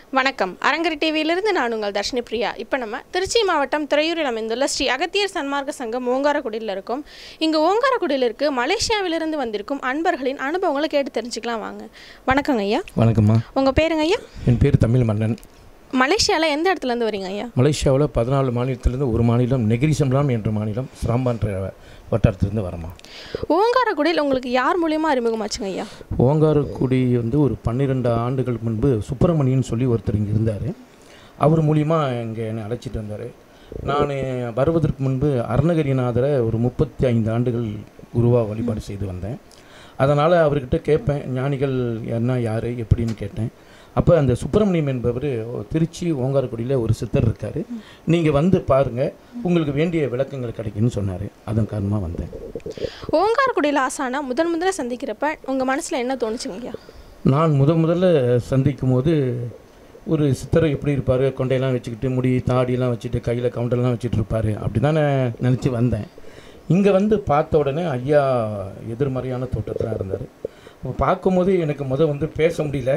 வணக்கம் அரங்கரி டிவியிலிருந்து நான் உங்கள் தர்ஷினி பிரியா இப்போ நம்ம திருச்சி மாவட்டம் துறையூரில் அமைந்துள்ள ஸ்ரீ அகத்தியர் சன்மார்க்க சங்கம் ஓங்காரக்குடியில் இருக்கோம் இங்கே ஓங்காரக்குடியில் இருக்கு மலேசியாவிலிருந்து வந்திருக்கும் அன்பர்களின் அனுபவங்களை கேட்டு தெரிஞ்சுக்கலாம் வாங்க வணக்கங்க ஐயா வணக்கம்மா உங்கள் பேருங்க ஐயா என் பேர் தமிழ் மன்னன் மலேசியாவில் எந்த இடத்துலேருந்து வரீங்க ஐயா மலேசியாவில் பதினாலு மாநிலத்திலேருந்து ஒரு மாநிலம் நெகிரிசம்லாம் என்ற மாநிலம் சிராம்பான்ற வட்டாரத்திலேருந்து வரமா ஓங்காரக்குடியில் உங்களுக்கு யார் மூலியமாக அறிமுகமாச்சுங்க ஐயா ஓங்காரக்குடி வந்து ஒரு பன்னிரெண்டு ஆண்டுகளுக்கு முன்பு சுப்பிரமணியன் சொல்லி ஒருத்தர் இங்கே இருந்தார் அவர் மூலியமாக இங்கே என்னை அழைச்சிட்டு வந்தார் நான் வருவதற்கு முன்பு அருணகிரிநாதரை ஒரு முப்பத்தி ஐந்து ஆண்டுகள் குருவாக வழிபாடு செய்து வந்தேன் அதனால் அவர்கிட்ட கேட்பேன் ஞானிகள் என்ன யார் எப்படின்னு கேட்டேன் அப்போ அந்த சுப்பிரமணியம் என்பவர் திருச்சி ஓங்காரக்குடியில் ஒரு சித்தர் இருக்கார் நீங்கள் வந்து பாருங்கள் உங்களுக்கு வேண்டிய விளக்கங்கள் கிடைக்குன்னு சொன்னார் அதன் காரணமாக வந்தேன் ஓங்காரக்குடியில் ஆசானா முதன் முதல்ல சந்திக்கிறப்ப உங்கள் மனசில் என்ன தோணுச்சுங்க ஐயா நான் முத முதல்ல சந்திக்கும் போது ஒரு சித்தர் எப்படி இருப்பார் கொண்டையெல்லாம் வச்சுக்கிட்டு முடி தாடியெல்லாம் வச்சுட்டு கையில் கவுண்டர்லாம் வச்சுட்டு இருப்பார் அப்படி தான் நான் நினச்சி வந்தேன் இங்கே வந்து பார்த்த உடனே ஐயா எதிர்மறையான தோற்றத்தில் இருந்தார் அப்போ பார்க்கும்போது எனக்கு முத வந்து பேச முடியல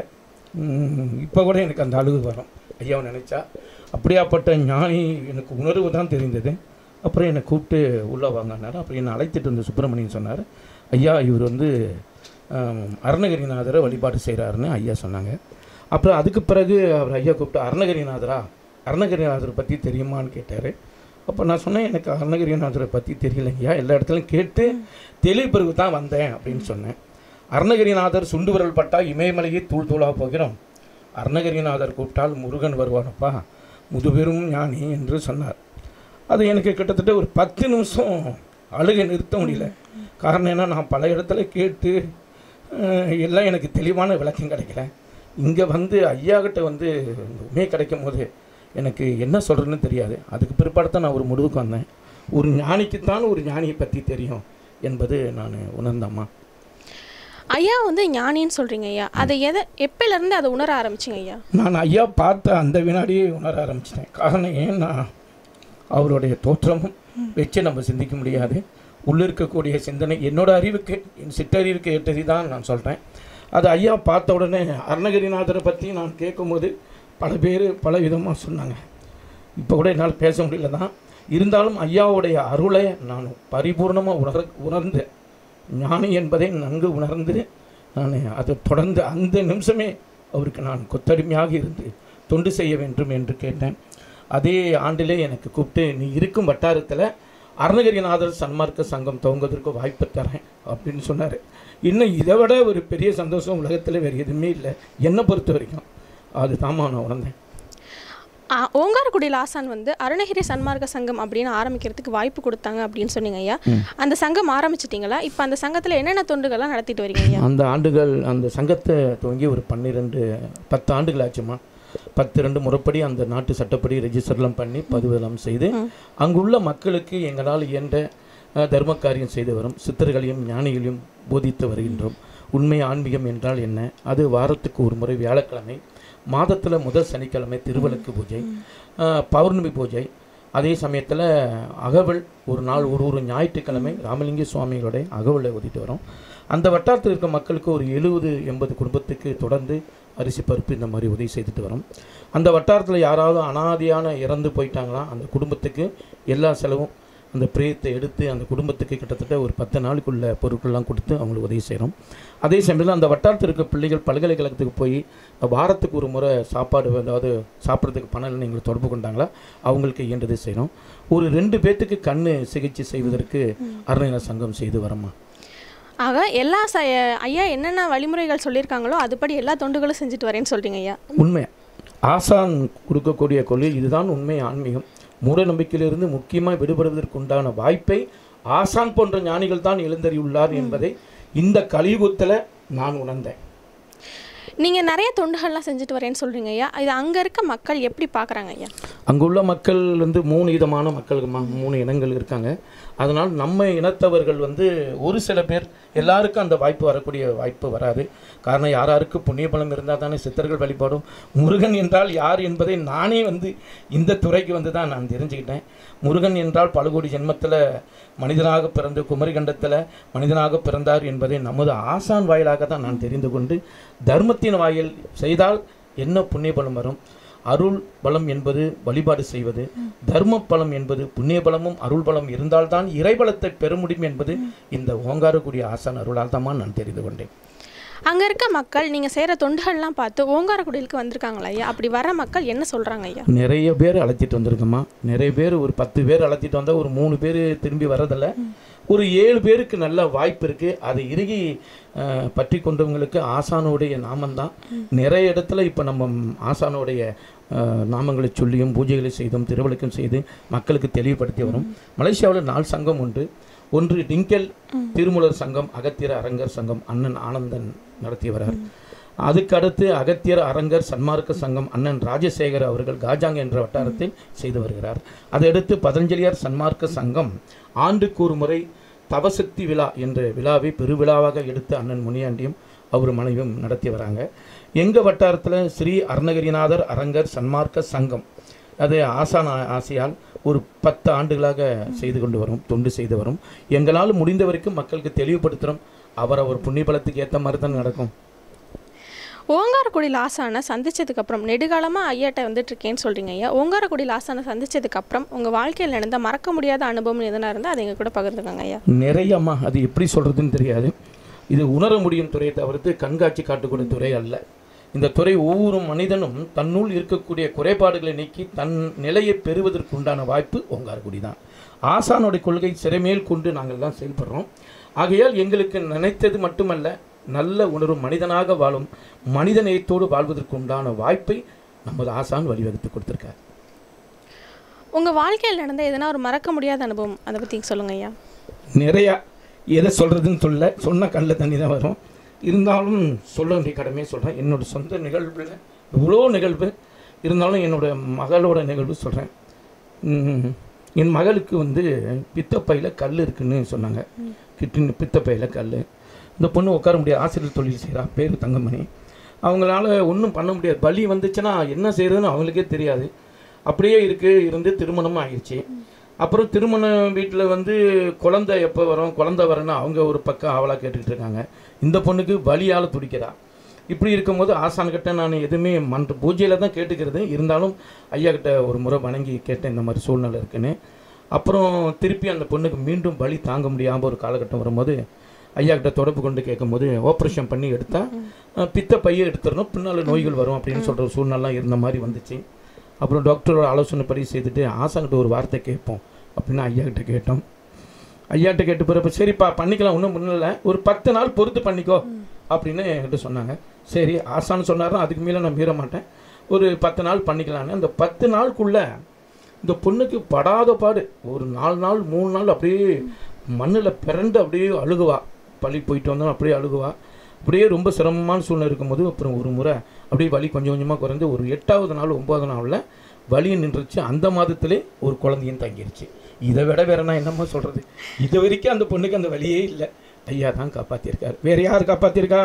இப்போ கூட எனக்கு அந்த அழுகு வரும் ஐயாவை நினச்சா அப்படியாப்பட்ட ஞானி எனக்கு உணர்வு தான் தெரிந்தது அப்புறம் என்னை கூப்பிட்டு உள்ளே வாங்கினார் அப்புறம் என்னை அழைத்துட்டு வந்த சுப்பிரமணியன் சொன்னார் ஐயா இவர் வந்து ஆம், அருணகிரிநாதரை வழிபாடு செய்கிறாருன்னு ஐயா சொன்னாங்க அப்புறம் அதுக்கு பிறகு அவர் ஐயா கூப்பிட்டு அருணகிரிநாதரா அருணகிரிநாதரை பற்றி தெரியுமான்னு கேட்டார் அப்போ நான் சொன்னேன் எனக்கு அருணகிரிநாதரை பற்றி தெரியலைங்கய்யா எல்லா இடத்துலையும் கேட்டு தெளிவு பிறகு தான் வந்தேன் அப்படின்னு சொன்னேன் அருணகிரிநாதர் சுண்டு விரல் பட்டா இமயமலையே தூள் தூளாக போகிறோம் அருணகிரிநாதர் கூப்பிட்டால் முருகன் வருவானப்பா முதுபெரும் ஞானி என்று சொன்னார் அது எனக்கு கிட்டத்தட்ட ஒரு பத்து நிமிஷம் அழுகை நிறுத்த முடியல காரணம் என்ன நான் பல இடத்துல கேட்டு அஹ், எல்லாம் எனக்கு தெளிவான விளக்கம் கிடைக்கல இங்கே வந்து ஐயா கிட்ட வந்து உண்மை கிடைக்கும் போது எனக்கு என்ன சொல்கிறேன்னு தெரியாது அதுக்கு பிற்பாடு தான் நான் ஒரு முடிவுக்கு வந்தேன் ஒரு ஞானிக்குத்தான் ஒரு ஞானியை பற்றி தெரியும் என்பது நான் உணர்ந்தம்மா ஐயா வந்து ஞானின்னு சொல்கிறீங்க ஐயா அதை எதை எப்போலேருந்து அதை உணர ஆரம்பிச்சிங்க ஐயா நான் ஐயா பார்த்த அந்த வினாடியே உணர ஆரம்பிச்சிட்டேன் காரணம் ஏன்னா அவருடைய தோற்றமும் வச்சு நம்ம சிந்திக்க முடியாது உள்ள இருக்கக்கூடிய சிந்தனை என்னோட அறிவுக்கு என் சிற்றறிவுக்கு எட்டதி தான் நான் சொல்கிறேன் அது ஐயா பார்த்த உடனே அருணகிரிநாதரை பற்றி நான் கேட்கும்போது பல பேர் பல விதமாக சொன்னாங்க இப்போ கூட என்னால் பேச முடியல தான் இருந்தாலும் ஐயாவுடைய அருளை நான் பரிபூர்ணமாக உணர உணர்ந்து ஞானி என்பதை நன்கு உணர்ந்து நான் அதை தொடர்ந்து அந்த நிமிஷமே அவருக்கு நான் கொத்தடிமையாக இருந்து தொண்டு செய்ய வேண்டும் என்று கேட்டேன் அதே ஆண்டிலே எனக்கு கூப்பிட்டு நீ இருக்கும் வட்டாரத்தில் அருணகிரிநாதர் சன்மார்க்க சங்கம் துவங்குவதற்கு வாய்ப்பு தரேன் அப்படின்னு சொன்னார் இன்னும் இதை விட ஒரு பெரிய சந்தோஷம் உலகத்தில் வேறு எதுவுமே இல்லை என்னை பொறுத்த வரைக்கும் அது தாமா நான் உணர்ந்தேன் ஆ, ஓங்காரக்குடியில் ஆசான் வந்து அருணகிரி சன்மார்க்க சங்கம் அப்படின்னு ஆரம்பிக்கிறதுக்கு வாய்ப்பு கொடுத்தாங்க அப்படின்னு சொன்னீங்க ஐயா அந்த சங்கம் ஆரம்பிச்சிட்டிங்களா இப்போ அந்த சங்கத்தில் என்னென்ன தொண்டுகள்லாம் நடத்திட்டு வரீங்க ஐயா அந்த ஆண்டுகள் அந்த சங்கத்தை துவங்கி ஒரு பன்னிரெண்டு பத்து ஆண்டுகள் ஆச்சுமா பத்து ரெண்டு முறைப்படி அந்த நாட்டு சட்டப்படி ரெஜிஸ்டர்லாம் பண்ணி பதிவெல்லாம் செய்து அங்குள்ள மக்களுக்கு எங்களால் இயன்ற அஹ், தர்ம காரியம் செய்து வரும் சித்தர்களையும் ஞானிகளையும் போதித்து வருகின்றோம் உண்மை ஆன்மீகம் என்றால் என்ன அது வாரத்துக்கு ஒரு முறை வியாழக்கிழமை மாதத்தில் முதல் சனிக்கிழமை திருவிளக்கு பூஜை அஹ், பௌர்ணமி பூஜை அதே சமயத்தில் அகவல் ஒரு நாள் ஒரு ஒரு ஞாயிற்றுக்கிழமை ராமலிங்க சுவாமிகளுடைய அகவலை ஓதிட்டு வரோம் அந்த வட்டாரத்தில் இருக்க மக்களுக்கு ஒரு எழுபது எண்பது குடும்பத்துக்கு தொடர்ந்து அரிசி பருப்பு இந்த மாதிரி உதவி செய்துட்டு வரோம் அந்த வட்டாரத்தில் யாராவது அனாதியான இறந்து போயிட்டாங்களா அந்த குடும்பத்துக்கு எல்லா செலவும் அந்த பிரேயத்தை எடுத்து அந்த குடும்பத்துக்கு கிட்டத்தட்ட ஒரு பத்து நாளுக்குள்ள பொருட்கள்லாம் கொடுத்து அவங்களுக்கு உதவி செய்கிறோம் அதே சமயத்தில் அந்த வட்டாரத்தில் இருக்க பிள்ளைகள் பல்கலைக்கழகத்துக்கு போய் வாரத்துக்கு ஒரு முறை சாப்பாடு அதாவது சாப்பிட்றதுக்கு பணம் இல்லைன்னு எங்களை தொடர்பு கொண்டாங்களா அவங்களுக்கு இயன்றதை செய்கிறோம் ஒரு ரெண்டு பேர்த்துக்கு கண் சிகிச்சை செய்வதற்கு அருணகிர சங்கம் செய்து வரமா ஆக எல்லா ச ஐயா என்னென்ன வழிமுறைகள் சொல்லியிருக்காங்களோ அதுபடி எல்லா தொண்டுகளும் செஞ்சுட்டு வரேன்னு சொல்கிறீங்க ஐயா உண்மை ஆசான் கொடுக்கக்கூடிய கொள்கை இதுதான் உண்மை ஆன்மீகம் மூட நம்பிக்கையிலிருந்து முக்கியமாக விடுபடுவதற்கு உண்டான வாய்ப்பை ஆசான் போன்ற ஞானிகள் தான் எழுந்தறியுள்ளார் என்பதை இந்த கலியுகத்தில் நான் உணர்ந்தேன் நீங்கள் நிறைய தொண்டுகள்லாம் செஞ்சுட்டு வரேன்னு சொல்கிறீங்க ஐயா இது அங்கே இருக்க மக்கள் எப்படி பார்க்குறாங்க ஐயா அங்குள்ள மக்கள் வந்து மூணு விதமான மக்கள் ம- மூணு இனங்கள் இருக்காங்க அதனால் நம்ம இனத்தவர்கள் வந்து ஒரு சில பேர் எல்லாருக்கும் அந்த வாய்ப்பு வரக்கூடிய வாய்ப்பு வராது காரணம் யார் யாருக்கு புண்ணிய பலம் இருந்தால் தானே சித்தர்கள் வழிபாடும் முருகன் என்றால் யார் என்பதை நானே வந்து இந்த துறைக்கு வந்து தான் நான் தெரிஞ்சுக்கிட்டேன் முருகன் என்றால் பல கோடி ஜென்மத்தில் மனிதனாக பிறந்து குமரிகண்டத்தில் மனிதனாக பிறந்தார் என்பதை நமது ஆசான் வாயிலாக தான் நான் தெரிந்து கொண்டு தர்மத்தின் வாயில் செய்தால் என்ன புண்ணிய பலம் வரும் அருள் பலம் என்பது வழிபாடு செய்வது தர்ம பலம் என்பது புண்ணிய பலமும் அருள் பலம் இருந்தால்தான் இறைபலத்தை பெற முடியும் என்பது இந்த ஓங்காரக்கூடிய ஆசான் அருளால் தான் நான் தெரிந்து கொண்டேன் அங்கே இருக்க மக்கள் நீங்கள் செய்கிற தொண்டுகள்லாம் பார்த்து ஓங்காரக்குடிலுக்கு வந்திருக்காங்களா ஐயா அப்படி வர மக்கள் என்ன சொல்கிறாங்க ஐயா நிறைய பேர் அழைச்சிட்டு வந்திருக்கோமா நிறைய பேர் ஒரு பத்து பேர் அழைச்சிட்டு வந்தால் ஒரு மூணு பேர் திரும்பி வர்றதில்ல ஒரு ஏழு பேருக்கு நல்ல வாய்ப்பு இருக்குது அதை இறுகி அஹ், பற்றி கொண்டவங்களுக்கு ஆசானுடைய நாமம்தான் நிறைய இடத்துல இப்போ நம்ம ஆசானுடைய அஹ், நாமங்களை சொல்லியும் பூஜைகளை செய்தும் திருவிளக்கம் செய்து மக்களுக்கு தெளிவுபடுத்தி வரும் மலேசியாவில் நாலு சங்கம் உண்டு ஒன்று டிங்கல் திருமுலர் சங்கம் அகத்தியர் அரங்கர் சங்கம் அண்ணன் ஆனந்தன் நடத்தி வரார் அதுக்கு அடுத்து அகத்தியர் அரங்கர் சன்மார்க்க சங்கம் அண்ணன் ராஜசேகர் அவர்கள் காஜாங் என்ற வட்டாரத்தில் செய்து வருகிறார் அதையடுத்து பதஞ்சலியார் சன்மார்க்க சங்கம் ஆண்டுக்கு ஒரு முறை தவசக்தி விழா என்ற விழாவை பெருவிழாவாக எடுத்து அண்ணன் முனியாண்டியும் அவர் மனைவியும் நடத்தி வராங்க எங்கள் வட்டாரத்தில் ஸ்ரீ அருணகிரிநாதர் அரங்கர் சன்மார்க்க சங்கம் அது ஆசான் ஆ- ஆசையால் ஒரு பத்து ஆண்டுகளாக செய்து கொண்டு வரும் தொண்டு செய்து வரும் எங்களால் முடிந்த வரைக்கும் மக்களுக்கு தெளிவுபடுத்துகிறோம் அவரவர் புண்ணிய பலத்துக்கு ஏற்ற மாதிரி தான் நடக்கும் ஓங்காரக்குடியில் ஆசானை சந்திச்சதுக்கு அப்புறம் நெடுகாலமாக ஐயாட்ட வந்துட்டு இருக்கேன்னு சொல்கிறீங்க ஐயா ஓங்காரக்குடியில் ஆசானை சந்திச்சதுக்கு அப்புறம் உங்கள் வாழ்க்கையில் நடந்த மறக்க முடியாத அனுபவம் எதுனா இருந்தால் அதை எங்கள் கூட பகிர்ந்துக்கோங்க ஐயா நிறையம்மா அது எப்படி சொல்கிறதுன்னு தெரியாது இது உணர முடியும் துறையை தவிர்த்து கண்காட்சி காட்டக்கூடிய துறை அல்ல இந்த துறை ஒவ்வொரு மனிதனும் தன்னுள் இருக்கக்கூடிய குறைபாடுகளை நீக்கி தன் நிலையை பெறுவதற்கு உண்டான வாய்ப்பு ஓங்காரக்குடி தான் ஆசானுடைய கொள்கை சிறைமேல் கொண்டு நாங்கள் தான் செயல்படுறோம் ஆகையால் எங்களுக்கு நினைத்தது மட்டுமல்ல நல்ல உணரும் மனிதனாக வாழும் மனித நேயத்தோடு வாழ்வதற்கு உண்டான வாய்ப்பை நமது ஆசான் வழிவகுத்து கொடுத்திருக்கார் உங்கள் வாழ்க்கையில் நடந்த எதனா ஒரு மறக்க முடியாத அனுபவம் அதை பற்றி சொல்லுங்க ஐயா நிறையா எதை சொல்கிறதுன்னு சொல்ல சொன்ன கல்ல தண்ணி தான் வரும் இருந்தாலும் சொல்ல வேண்டிய கடமையை சொல்கிறேன் என்னோட சொந்த நிகழ்வில் இவ்வளோ நிகழ்வு இருந்தாலும் என்னோட மகளோட நிகழ்வு சொல்கிறேன் என் மகளுக்கு வந்து பித்தப்பையில் கல் இருக்குன்னு சொன்னாங்க கிட்னி பித்தப்பையில் கல் இந்த பொண்ணு உட்கார முடியாது ஆசிரியர் தொழில் செய்கிறா பேர் தங்கமணி அவங்களால ஒன்றும் பண்ண முடியாது பலி வந்துச்சுன்னா என்ன செய்யறதுன்னு அவங்களுக்கே தெரியாது அப்படியே இருக்கு இருந்து திருமணமும் ஆயிடுச்சு அப்புறம் திருமண வீட்டில் வந்து குழந்தை எப்போ வரும் குழந்தை வரணும் அவங்க ஒரு பக்கம் அவளாக கேட்டுக்கிட்டு இருக்காங்க இந்த பொண்ணுக்கு வலியால் துடிக்கிறா இப்படி இருக்கும்போது ஆசான்கிட்ட நான் எதுவுமே மன்ற பூஜையில் தான் கேட்டுக்கிறது இருந்தாலும் ஐயா கிட்ட ஒரு முறை வணங்கி கேட்டேன் இந்த மாதிரி சூழ்நிலை இருக்குன்னு அப்புறம் திருப்பி அந்த பொண்ணுக்கு மீண்டும் வலி தாங்க முடியாமல் ஒரு காலகட்டம் வரும்போது ஐயா கிட்ட தொடர்பு கொண்டு கேட்கும்போது ஆப்ரேஷன் பண்ணி எடுத்தால் பித்த பையை எடுத்துடணும் பின்னால் நோய்கள் வரும் அப்படின்னு சொல்கிற சூழ்நிலை இருந்த மாதிரி வந்துச்சு அப்புறம் டாக்டரோட ஆலோசனைப்படி செய்துட்டு ஆசாங்கிட்ட ஒரு வார்த்தை கேட்போம் அப்படின்னு ஐயா கிட்ட கேட்டோம் ஐயாட்ட கேட்டு பிறப்பு சரிப்பா பண்ணிக்கலாம் ஒன்றும் பண்ணல ஒரு பத்து நாள் பொறுத்து பண்ணிக்கோ அப்படின்னு என்கிட்ட சொன்னாங்க சரி ஆசான்னு சொன்னாரும் அதுக்கு மேலே நான் மீற மாட்டேன் ஒரு பத்து நாள் பண்ணிக்கலான்னு அந்த பத்து நாளுக்குள்ள இந்த பொண்ணுக்கு படாத பாடு ஒரு நாலு நாள் மூணு நாள் அப்படியே மண்ணில் பிறண்டு அப்படியே அழுகுவா பள்ளி போயிட்டு வந்தோம் அப்படியே அழுகுவா அப்படியே ரொம்ப சிரமமான சூழ்நிலை இருக்கும்போது அப்புறம் ஒரு முறை அப்படியே வலி கொஞ்சம் கொஞ்சமாக குறைந்து ஒரு எட்டாவது நாள் ஒன்பதாவது நாளில் வலி நின்றுச்சு அந்த மாதத்திலே ஒரு குழந்தையும் தங்கிருச்சு இதை விட வேற நான் என்னம்மா சொல்கிறது இது வரைக்கும் அந்த பொண்ணுக்கு அந்த வழியே இல்லை ஐயா தான் காப்பாற்றிருக்காரு வேற யார் காப்பாற்றிருக்கா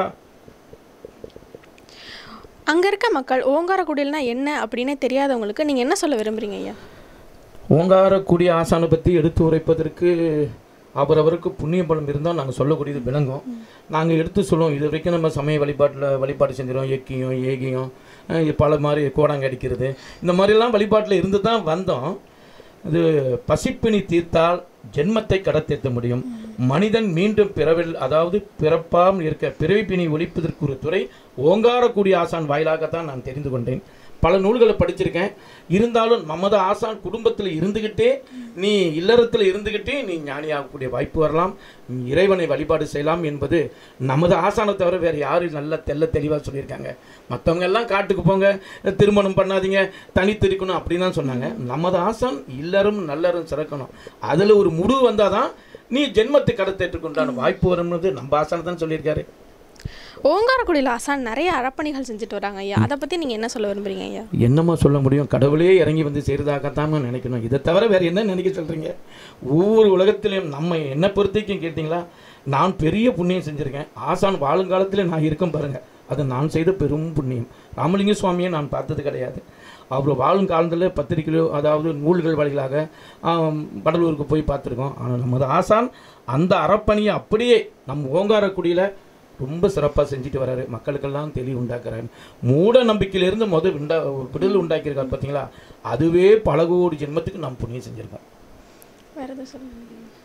அங்கே இருக்க மக்கள் ஓங்காரக்குடில்னா என்ன அப்படின்னே தெரியாதவங்களுக்கு நீங்கள் என்ன சொல்ல விரும்புறீங்க ஐயா ஓங்காரக்கூடிய ஆசானை பற்றி எடுத்து உரைப்பதற்கு அவரவருக்கு புண்ணிய பலம் இருந்தால் நாங்கள் சொல்லக்கூடியது விளங்கும் நாங்கள் எடுத்து சொல்லுவோம் இது வரைக்கும் நம்ம சமய வழிபாட்டில் வழிபாடு செஞ்சிடும் எக்கியம் ஏகியம் அஹ் பல மாதிரி கோடாங்க அடிக்கிறது இந்த மாதிரிலாம் வழிபாட்டில் இருந்து தான் வந்தோம் இது பசிப்பினி தீர்த்தால் ஜென்மத்தை கடத்தேற்ற முடியும் மனிதன் மீண்டும் பிறவில் அதாவது பிறப்பாமல் இருக்க பிறவிப்பினி ஒழிப்பதற்கு ஒரு துறை ஓங்காரக்கூடிய ஆசான் வாயிலாகத்தான் நான் தெரிந்து கொண்டேன் பல நூல்களை படிச்சிருக்கேன் இருந்தாலும் நமது ஆசான் குடும்பத்தில் இருந்துக்கிட்டே நீ இல்லறத்தில் இருந்துக்கிட்டே நீ ஞானியாகக்கூடிய வாய்ப்பு வரலாம் நீ இறைவனை வழிபாடு செய்யலாம் என்பது நமது ஆசானை தவிர வேறு யாரும் நல்ல தெல்ல தெளிவாக சொல்லியிருக்காங்க மற்றவங்க எல்லாம் காட்டுக்கு போங்க திருமணம் பண்ணாதீங்க தனித்து இருக்கணும் அப்படின்னு தான் சொன்னாங்க நமது ஆசான் இல்லறம் நல்லறம் சிறக்கணும் அதில் ஒரு முடிவு வந்தால் தான் நீ ஜென்மத்தை கடத்தேற்றுக்குண்டான வாய்ப்பு வரும்னு நம்ம ஆசானை தான் சொல்லியிருக்காரு ஓங்காரக்குடியில் ஆசான் நிறைய அறப்பணிகள் செஞ்சுட்டு வராங்க ஐயா அதை பற்றி நீங்கள் என்ன சொல்ல விரும்புறீங்க ஐயா என்னம்மா சொல்ல முடியும் கடவுளே இறங்கி வந்து செய்கிறதாகத்தான் நான் நினைக்கணும் இதை தவிர வேறு என்ன நினைக்க சொல்கிறீங்க ஒவ்வொரு உலகத்திலையும் நம்ம என்ன பொறுத்தைக்கும் கேட்டிங்களா நான் பெரிய புண்ணியம் செஞ்சுருக்கேன் ஆசான் வாழுங்காலத்தில் நான் இருக்கேன் பாருங்கள் அது நான் செய்த பெரும் புண்ணியம் ராமலிங்க சுவாமியை நான் பார்த்தது கிடையாது அவர் வாழும் காலத்தில் பத்திரிகையிலோ அதாவது நூல்கள் வழிகளாக ஆம், வடலூருக்கு போய் பார்த்துருக்கோம் ஆனால் நமது ஆசான் அந்த அறப்பணியை அப்படியே நம் ஓங்காரக்குடியில் ரொம்ப சிறப்பாக செஞ்சுட்டு வராரு மக்களுக்கெல்லாம் தெளிவு உண்டாக்குறாரு மூட நம்பிக்கையிலிருந்து முதல் உண்டா விடுதலை உண்டாக்கியிருக்காரு பார்த்தீங்களா அதுவே பல கோடி ஜென்மத்துக்கு நாம் புண்ணியம் செஞ்சிருக்கோம் வேறு எதுவும் சொல்லுங்கள்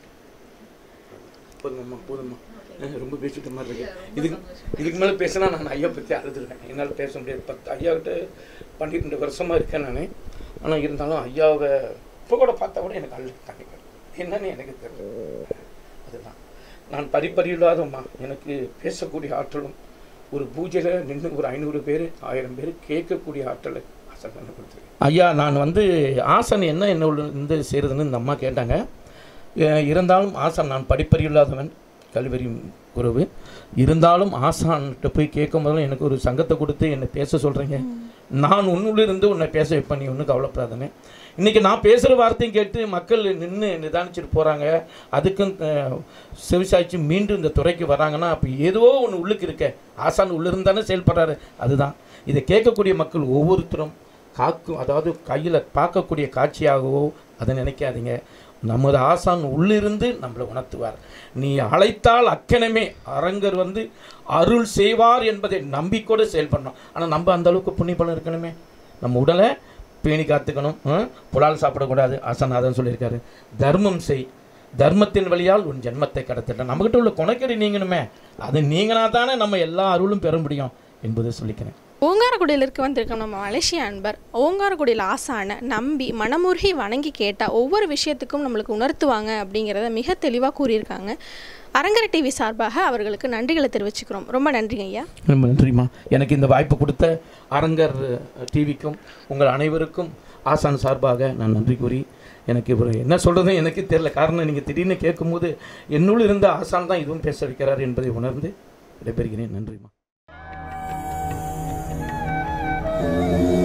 போதுங்கம்மா போதும்மா அஹ் ரொம்ப பேசிட்ட மாதிரி இருக்கு இதுக்கு இதுக்கு மேலே பேசினா நான் ஐயா பற்றி அழுதுருவேன் என்னால் பேச முடியாது பத்து ஐயா கிட்ட பன்னிரெண்டு வருஷமாக இருக்கேன் நான் ஆனால் இருந்தாலும் ஐயாவை இப்போ கூட பார்த்தா கூட எனக்கு அழுது தாண்டி வரும் என்னன்னு எனக்கு தெரியல அதுதான் நான் பரிப்பறியில்லாதம்மா எனக்கு பேசக்கூடிய ஆற்றலும் ஒரு பூஜையில் நின்று ஒரு ஐநூறு பேர் ஆயிரம் பேர் கேட்கக்கூடிய ஆற்றலை ஆசன் பண்ண கொடுத்துருக்கேன் ஐயா நான் வந்து ஆசன் என்ன என்னோட இருந்து செய்கிறதுன்னு இந்த அம்மா கேட்டாங்க அஹ் இருந்தாலும் ஆசான் நான் படிப்பறியில்லாதவன் கல்வெறி குறைவு இருந்தாலும் ஆசான்கிட்ட போய் கேட்கும் போதும் எனக்கு ஒரு சங்கத்தை கொடுத்து என்னை பேச சொல்கிறீங்க நான் உன்னுள்ளிருந்து உன்னை பேச வைப்பேன் நீ ஒன்றும் கவலைப்படாதனே இன்றைக்கி நான் பேசுகிற வார்த்தையும் கேட்டு மக்கள் நின்று நிதானிச்சுட்டு போகிறாங்க அதுக்கும் அஹ், செவிசாய்ச்சி மீண்டும் இந்த துறைக்கு வராங்கன்னா அப்போ ஏதோ ஒன்று உள்ளுக்கு இருக்க ஆசான் உள்ளிருந்து தானே செயல்படுறாரு அதுதான் இதை கேட்கக்கூடிய மக்கள் ஒவ்வொருத்தரும் காக்கும் அதாவது கையில் பார்க்கக்கூடிய காட்சியாகவோ அதை நினைக்காதீங்க நமது ஆசான் உள்ளிருந்து நம்மளை உணர்த்துவார் நீ அழைத்தால் அக்கணமே அரங்கர் வந்து அருள் செய்வார் என்பதை நம்பிக்கோடு செயல்படணும் ஆனால் நம்ம அந்த அளவுக்கு புண்ணிய பலன் இருக்கணுமே நம்ம உடலை பேணி காத்துக்கணும் ஆ? புலால் சாப்பிடக்கூடாது ஆசான் அதான் சொல்லியிருக்காரு தர்மம் செய் தர்மத்தின் வழியால் உன் ஜென்மத்தை கடத்திட்ட நம்மகிட்ட உள்ள குணக்கடி நீங்கணுமே அது நீங்கினா தானே நம்ம எல்லா அருளும் பெற முடியும் என்பதை சொல்லிக்கிறேன் ஓங்காரக்குடியிலிருக்கு வந்திருக்க நம்ம மலேசிய அன்பர் ஓங்காரக்குடியில் ஆசான நம்பி மனமுருகி வணங்கி கேட்டால் ஒவ்வொரு விஷயத்துக்கும் நம்மளுக்கு உணர்த்துவாங்க அப்படிங்கிறத மிக தெளிவாக கூறியிருக்காங்க அரங்கர டிவி சார்பாக அவர்களுக்கு நன்றிகளை தெரிவிச்சுக்கிறோம் ரொம்ப நன்றிங்க ஐயா ரொம்ப நன்றிம்மா எனக்கு இந்த வாய்ப்பு கொடுத்த அரங்கர் டிவிக்கும் உங்கள் அனைவருக்கும் ஆசான் சார்பாக நான் நன்றி கூறி எனக்கு ஒரு என்ன சொல்கிறது எனக்கு தெரியல காரணம் நீங்கள் திடீர்னு கேட்கும்போது என்னுள் இருந்த ஆசான் தான் இதுவும் பேச வைக்கிறார் என்பதை உணர்ந்து விடைபெறுகிறேன் நன்றிம்மா